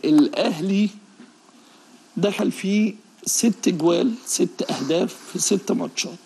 الاهلي دخل فيه ست جوال ست اهداف في ست ماتشات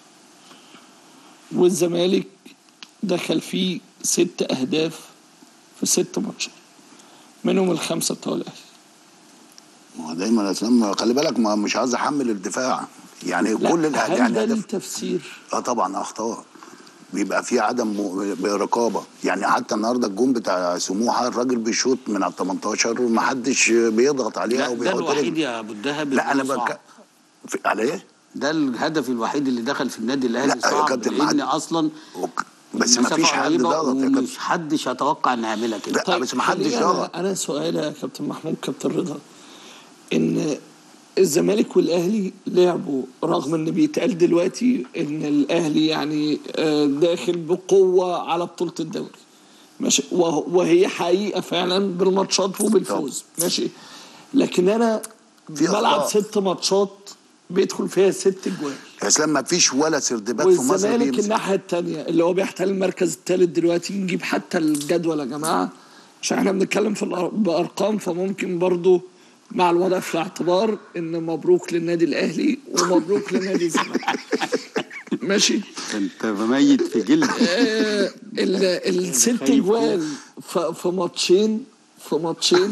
والزمالك دخل فيه ست اهداف في ست ماتشات منهم الخمسه بتوع الاهلي ما هو دايما يا اسلام خلي بالك ما مش عايز احمل الدفاع يعني لا، كل الاهلي هل يعني ده هدف التفسير اه طبعا اخطاء بيبقى في عدم م- رقابه يعني حتى النهارده الجون بتاع سموحه الراجل بيشوط من على ال 18 وما حدش بيضغط عليه لا او ده بيحط الوحيد رجله. يا ابو الدهب لا انا اللي هو بك... صعب. في... على ايه؟ ده الهدف الوحيد اللي دخل في النادي الاهلي لا يا صعب كابتن، ما لان حد- اصلا وك- بس ما المسافة فيش حد قريبة ضغط يا كابتن ومش حدش يتوقع ان يعملها كده لا بس ما حدش خليني ضغط انا انا سؤال يا كابتن محمود كابتن رضا ان الزمالك والاهلي لعبوا رغم ان بيتقال دلوقتي ان الاهلي يعني آه، داخل بقوه على بطوله الدوري ماشي وه- وهي حقيقه فعلا بالماتشات وبالفوز ماشي لكن انا في بلعب أخطاء. ست ماتشات بيدخل فيها ست جوال يا اسلام ما فيش ولا سردباك في مصر والزمالك بيمسك الناحيه الثانيه اللي هو بيحتل المركز الثالث دلوقتي نجيب حتى الجدول يا جماعه عشان احنا بنتكلم في الأر- بارقام فممكن برضو مع الوضع في الاعتبار ان مبروك للنادي الاهلي ومبروك للنادي الزمالك ماشي انت ميت في جلد آه، ال- الست خايف جوال ف- في ماتشين في ماتشين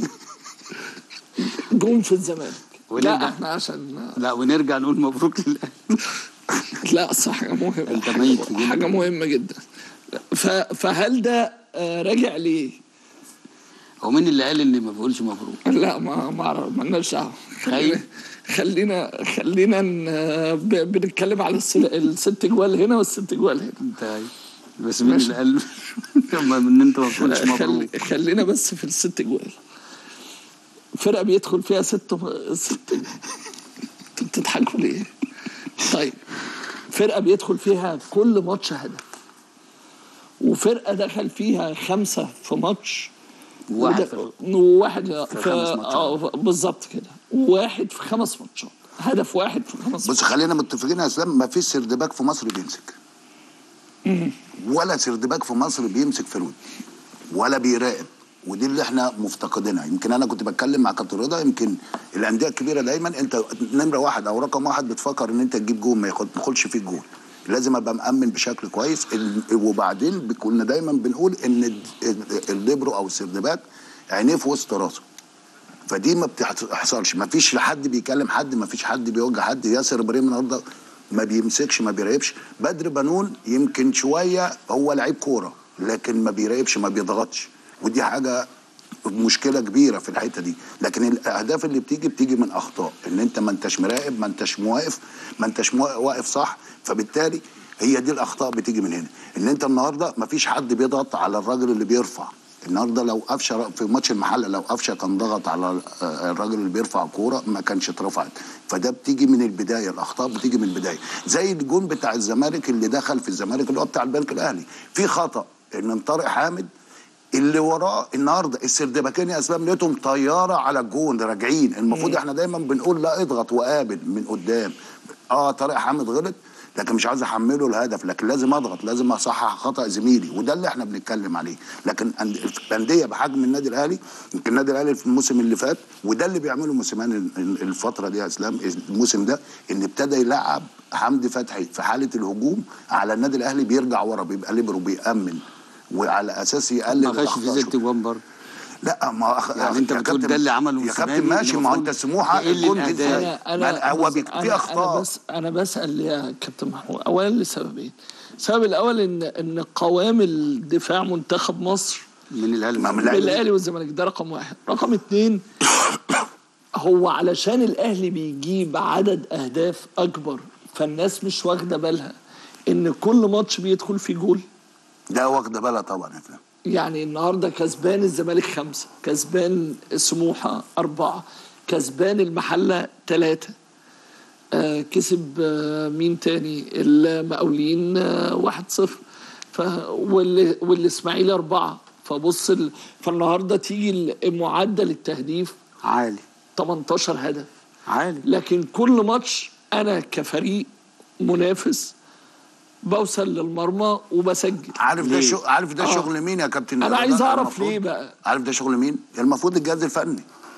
جون في الزمالك ونرجع. لا احنا عشان لا ونرجع نقول مبروك للاهلي لا صح حاجه مهمه أنت ميت في جلدك. حاجه مهمه جدا ف- فهل ده آه، راجع ليه؟ هو مين اللي قال اني ما بقولش مبروك لا ما ما أعرف- مالناش دعوه خايف؟ خلينا خلينا ن- ب- بنتكلم على الس- الست جوال هنا والست جوال هنا انت بس مين ماشي. اللي قال لما ان انت ما بتقولش مبروك خلي خلينا بس في الست جوال فرقه بيدخل فيها ست ست انتوا بتضحكوا ليه؟ طيب فرقه بيدخل فيها كل ماتش هدف وفرقه دخل فيها خمسه في ماتش واحد وده- في- وواحد في في خمس ماتشات. اه بالظبط كده وواحد في خمس ماتشات هدف واحد في خمس بص خلينا متفقين يا اسلام ما فيش سردباك في مصر بيمسك ولا سردباك في مصر بيمسك فرود ولا بيراقب ودي اللي احنا مفتقدينها يمكن انا كنت بتكلم مع كابتن رضا يمكن الانديه الكبيره دايما انت نمره واحد او رقم واحد بتفكر ان انت تجيب جول ما ياخد- ما يدخلش فيه جول لازم ابقى مامن بشكل كويس ال- وبعدين كنا دايما بنقول ان ال- ال- الليبرو او السردباك عينيه في وسط راسه فدي ما بتحصلش ما فيش حد بيكلم حد ما فيش حد بيوجه حد ياسر ابراهيم النهارده ما بيمسكش ما بيراقبش بدر بنون يمكن شويه هو لعيب كوره لكن ما بيراقبش ما بيضغطش ودي حاجه مشكله كبيره في الحته دي لكن الاهداف اللي بتيجي بتيجي من اخطاء ان انت ما انتش مراقب ما انتش مواقف ما انتش موا- واقف صح فبالتالي هي دي الاخطاء بتيجي من هنا ان انت النهارده ما فيش حد بيضغط على الراجل اللي بيرفع النهارده لو قفشه في ماتش المحله لو قفشه كان ضغط على آه، الراجل اللي بيرفع كوره ما كانش اترفعت فده بتيجي من البدايه الاخطاء بتيجي من البدايه زي الجون بتاع الزمالك اللي دخل في الزمالك اللي هو بتاع البنك الاهلي في خطا ان من طارق حامد اللي وراه النهارده السردباكين يا اسلام لقيتهم طياره على الجون راجعين المفروض احنا دايما بنقول لا اضغط وقابل من قدام اه طارق حامد غلط لكن مش عايز احمله الهدف لكن لازم اضغط لازم اصحح خطا زميلي وده اللي احنا بنتكلم عليه لكن أند- الانديه بحجم النادي الاهلي يمكن النادي الاهلي في الموسم اللي فات وده اللي بيعمله موسيماني ال- ال- الفتره دي يا اسلام الموسم ده ان ابتدى يلعب حمدي فتحي في حاله الهجوم على النادي الاهلي بيرجع ورا بيبقى ليبرو بيامن وعلى اساس يقلل ما خش في الأخطاء ست جوان برضه لا ما أخ... يعني أنت يا بتقول كابتن- ده اللي عمله يا موسيماني كابتن ماشي ما هو المفروض انت سموحه يقل الجون جه الأداء. ازاي؟ انا ما هو بس- بيك- أنا- في اخطاء انا بس انا بسال يا كابتن محمود اولا لسببين السبب الاول ان ان قوام الدفاع منتخب مصر من الاهلي ما من الأهلي- بالاهلي والزمالك ده رقم واحد رقم اتنين هو علشان الاهلي بيجيب عدد اهداف اكبر فالناس مش واخده بالها ان كل ماتش بيدخل فيه جول ده واخده بالها طبعا يا فندم يعني النهارده كسبان الزمالك خمسه كسبان سموحه اربعه كسبان المحله ثلاثه آه كسب آه مين تاني المقاولين آه واحد صفر ف واللي والاسماعيلي اربعه فبص ال... فالنهارده تيجي ال- معدل التهديف عالي 18 هدف عالي لكن كل ماتش انا كفريق منافس بوصل للمرمى وبسجل عارف ده ليه؟ شو عارف ده آه. شغل مين يا كابتن أنا رضا؟ عايز أعرف المفروض- ليه بقى. عارف ده شغل مين المفروض الجهاز الفني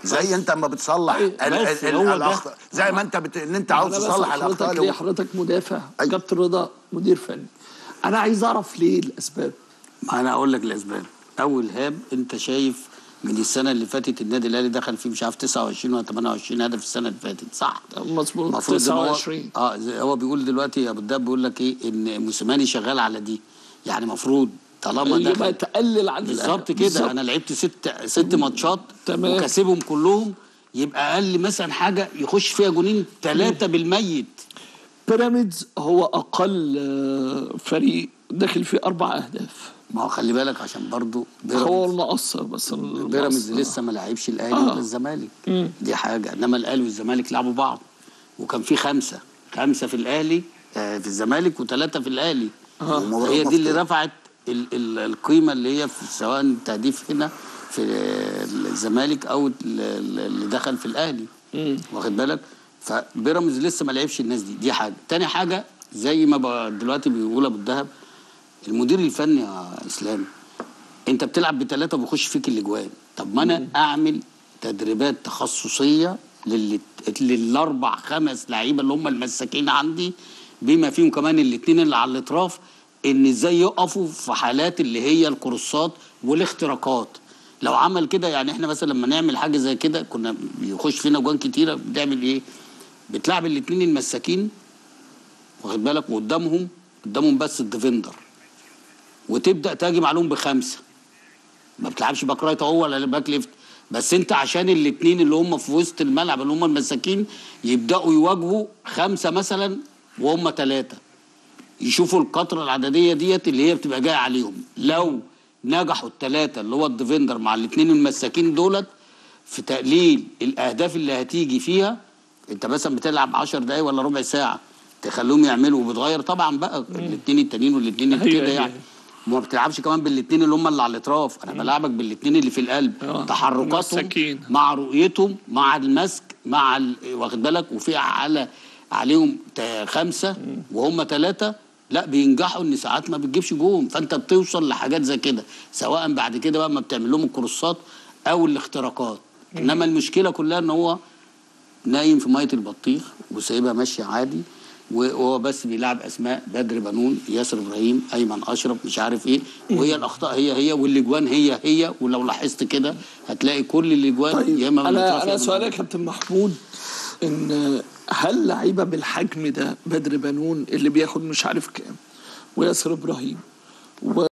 زي انت اما بتصلح أيوة، ال- بس ال- هو ده. الاخطاء زي ما انت بت... ان انت عاوز أنا تصلح بسأل حضرتك الاخطاء ليه حضرتك مدافع أيوة. كابتن رضا مدير فني انا عايز اعرف ليه الاسباب ما انا اقول لك الاسباب اول هاب انت شايف من السنه اللي فاتت النادي الاهلي دخل فيه مش عارف 29 ولا 28 هدف السنه اللي فاتت صح مظبوط المفروض زي ما هو- 29 اه زي هو بيقول دلوقتي يا ابو الدهب بيقول لك ايه ان موسيماني شغال على دي يعني المفروض طالما يبقى دخل تقلل عن بالظبط الأهداف. كده انا لعبت ست ست ماتشات تمام. وكاسبهم كلهم يبقى اقل مثلا حاجه يخش فيها جونين ثلاثه بالميت بيراميدز هو اقل آه، فريق داخل فيه اربع اهداف ما هو خلي بالك عشان برضو هو بيراميدز المقصر بس المقصر. بيراميدز لسه ما لعبش الاهلي آه. ولا الزمالك دي حاجه انما الاهلي والزمالك لعبوا بعض وكان في خمسه خمسه في الاهلي آه، في الزمالك وثلاثه في الاهلي ومباراة هي دي اللي مفتوحة. رفعت ال ال القيمه اللي هي في سواء التهديف هنا في الزمالك او ال- ال- اللي دخل في الاهلي واخد بالك فبيراميدز لسه ما لعبش الناس دي دي حاجه تاني حاجه زي ما بقى دلوقتي بيقول ابو الدهب المدير الفني يا اسلام انت بتلعب بثلاثه وبيخش فيك الاجوان طب ما انا اعمل تدريبات تخصصيه لل... للاربع خمس لعيبه اللي هم المساكين عندي بما فيهم كمان الاثنين اللي على الاطراف ان ازاي يقفوا في حالات اللي هي الكروسات والاختراقات لو عمل كده يعني احنا مثلا لما نعمل حاجه زي كده كنا بيخش فينا جوان كتيره بنعمل ايه بتلعب الاثنين المساكين واخد بالك وقدامهم قدامهم بس الديفندر وتبدا تهاجم عليهم بخمسه ما بتلعبش باك رايت هو ولا باك ليفت بس انت عشان الاثنين اللي هم في وسط الملعب اللي هم المساكين يبداوا يواجهوا خمسه مثلا وهم ثلاثه يشوفوا القطره العدديه ديت اللي هي بتبقى جايه عليهم لو نجحوا الثلاثه اللي هو الديفندر مع الاثنين المساكين دولت في تقليل الاهداف اللي هتيجي فيها انت مثلا بتلعب 10 دقايق ولا ربع ساعه تخليهم يعملوا وبتغير طبعا بقى الاثنين التانيين والاثنين أيوة، كده أيوة. يعني وما بتلعبش كمان بالاثنين اللي هم اللي على الاطراف انا بلعبك بالاثنين اللي في القلب آه، تحركاتهم مساكين. مع رؤيتهم مع المسك مع ال... واخد بالك وفي على عليهم تا- خمسه وهم ثلاثه لا بينجحوا ان ساعات ما بتجيبش جون فانت بتوصل لحاجات زي كده سواء بعد كده بقى ما بتعمل لهم الكروسات او الاختراقات انما المشكله كلها ان هو نايم في ميه البطيخ وسايبها ماشيه عادي وهو بس بيلعب اسماء بدر بنون ياسر ابراهيم ايمن اشرف مش عارف ايه وهي الاخطاء هي هي والاجوان هي هي ولو لاحظت كده هتلاقي كل الاجوان طيب يا اما من الأطراف انا يا انا إما من سؤالي يا كابتن محمود ان هل لعيبه بالحجم ده بدر بنون اللي بياخد مش عارف كام وياسر ابراهيم و